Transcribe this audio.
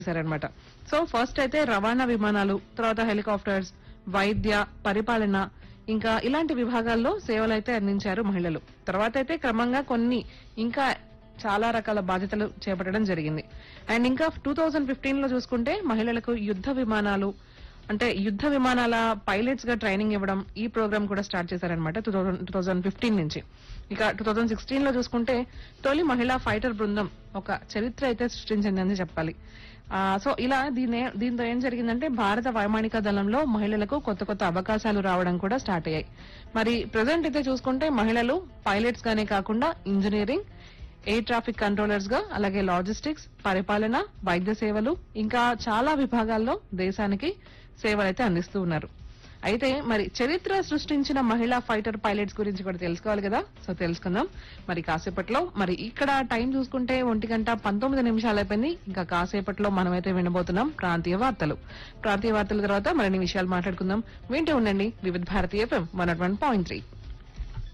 చేశారనమాట so first అయితే రవాణా విమానాలు తర్వాత హెలికాప్టర్స్ వైద్య పరిపాలన ఇంకా ఇలాంటి విభాగాల్లో సేవలు అయితే అందించారు మహిళలు తర్వాత అయితే క్రమంగా కొన్ని ఇంకా చాలా రకాల బాధ్యతలు చేపట్టడం జరిగింది అండ్ ఇంకా టూ థౌజండ్ ఫిఫ్టీన్ లో చూసుకుంటే మహిళలకు యుద్ధ విమానాలు అంటే యుద్ధ విమానాల పైలట్స్ గా ట్రైనింగ్ ఇవ్వడం ఈ ప్రోగ్రామ్ కూడా స్టార్ట్ చేశారనమాట టూ థౌజండ్ ఫిఫ్టీన్ నుంచి ఇక టూ థౌజండ్ సిక్స్టీన్ లో చూసుకుంటే తొలి మహిళా ఫైటర్ బృందం ఒక చరిత్ర అయితే సృష్టించిందని చెప్పాలి ఆ, సో ఇలా దీని దీంతో ఏం జరిగిందంటే భారత వైమానిక దళంలో మహిళలకు కొత్త కొత్త అవకాశాలు రావడం కూడా స్టార్ట్ అయ్యాయి మరి ప్రజెంట్ అయితే చూసుకుంటే మహిళలు పైలట్స్ గానే కాకుండా ఇంజనీరింగ్ ఎయిర్ ట్రాఫిక్ కంట్రోలర్స్ గా అలాగే లాజిస్టిక్స్ పరిపాలన వైద్య సేవలు ఇంకా చాలా విభాగాల్లో దేశానికి సేవలైతే అందిస్తూ ఉన్నారు అయితే మరి చరిత్ర సృష్టించిన మహిళా ఫైటర్ పైలట్స్ గురించి కూడా తెలుసుకోవాలి కదా సో తెలుసుకుందాం మరి కాసేపట్లో మరి ఇక్కడ టైం చూసుకుంటే ఒంటి గంట పంతొమ్మిది నిమిషాలు అయిపోయింది ఇంకా కాసేపట్లో మనమైతే వినబోతున్నాం ప్రాంతీయ వార్తలు ప్రాంతీయ వార్తల తర్వాత మరిన్ని విషయాలు మాట్లాడుకుందాం వింటూ ఉండండి Vividh Bharatiya FM one one point three